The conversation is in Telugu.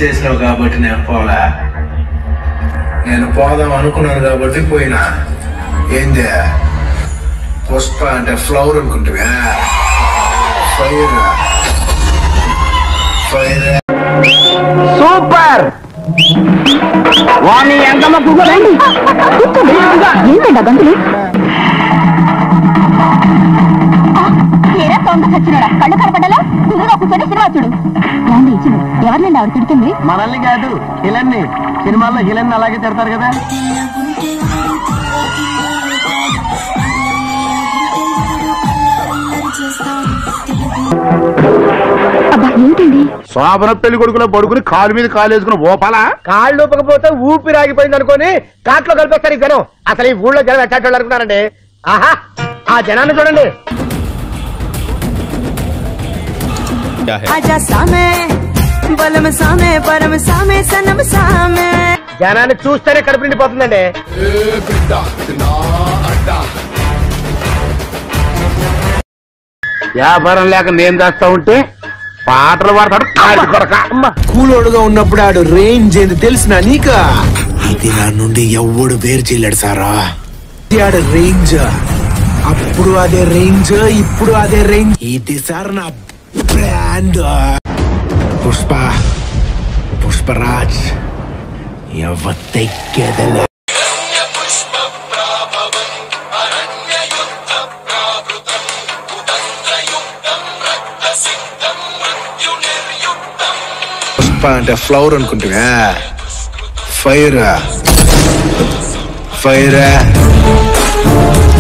చేసినావు కాబట్టి నేను పోలా నేను పోదాం అనుకున్నాను కాబట్టి పోయినా ఏంది పుష్ప అంటే ఫ్లవర్ అనుకుంటున్నా ఫైర్ ఫైర్ సూపర్ వాణి ఎంతమ్మ రండి కూర్చోండి ఏంటండి ఆ గంతులు ఏరా సొంత సచ్చినోడా కళ్ళు కనపడ్డలా కుదురుగా కూర్చొని సినిమా చూడు ఏమండి చూడు ఎవరినండి ఆవిడ తిడుతుంది మనల్ని కాదు హిలన్ని సినిమాల్లో హిలన్ని అలాగే తిడతారు కదా అబ్బా ఏంటండి శోభన పెళ్లి కొడుకులో పడుకుని కాలు మీద కాలు వేసుకుని ఓపాలా కాళ్ళు ఊపకపోతే ఊపిరి ఆగిపోయింది అనుకోని కాట్లో కలిపేస్తారు ఈ జనం అసలు ఈ ఊళ్ళో జనం ఎట్టాటోళ్ళు అనుకున్నారండి ఆహా ఆ జనాన్ని చూడండి आजा सामे बलम सामे परम सामे सनम सामे జనాన్ని చూస్తేనే కడుపు నిండిపోతుందండి వ్యాపారం లేక నేను చేస్తా ఉంటే పాటలు పాడతాడు కాలి కొరక కూలోడుగా ఉన్నప్పుడు ఆడు రేంజ్ ఏంది తెలిసిన నీక ఇది నా నుండి ఎవ్వడు వేరు చేయలేడు సారా ఇది ఆడు రేంజ్ అప్పుడు అదే రేంజ్ ఇప్పుడు అదే రేంజ్ ఇది సార్ నా బ్రాండ్ పుష్ప పుష్పరాజ్ ఎవత్తెక్కేదలే పుష్ప అంటే ఫ్లవర్ అనుకుంటున్నా ఫైర్ ఫైర్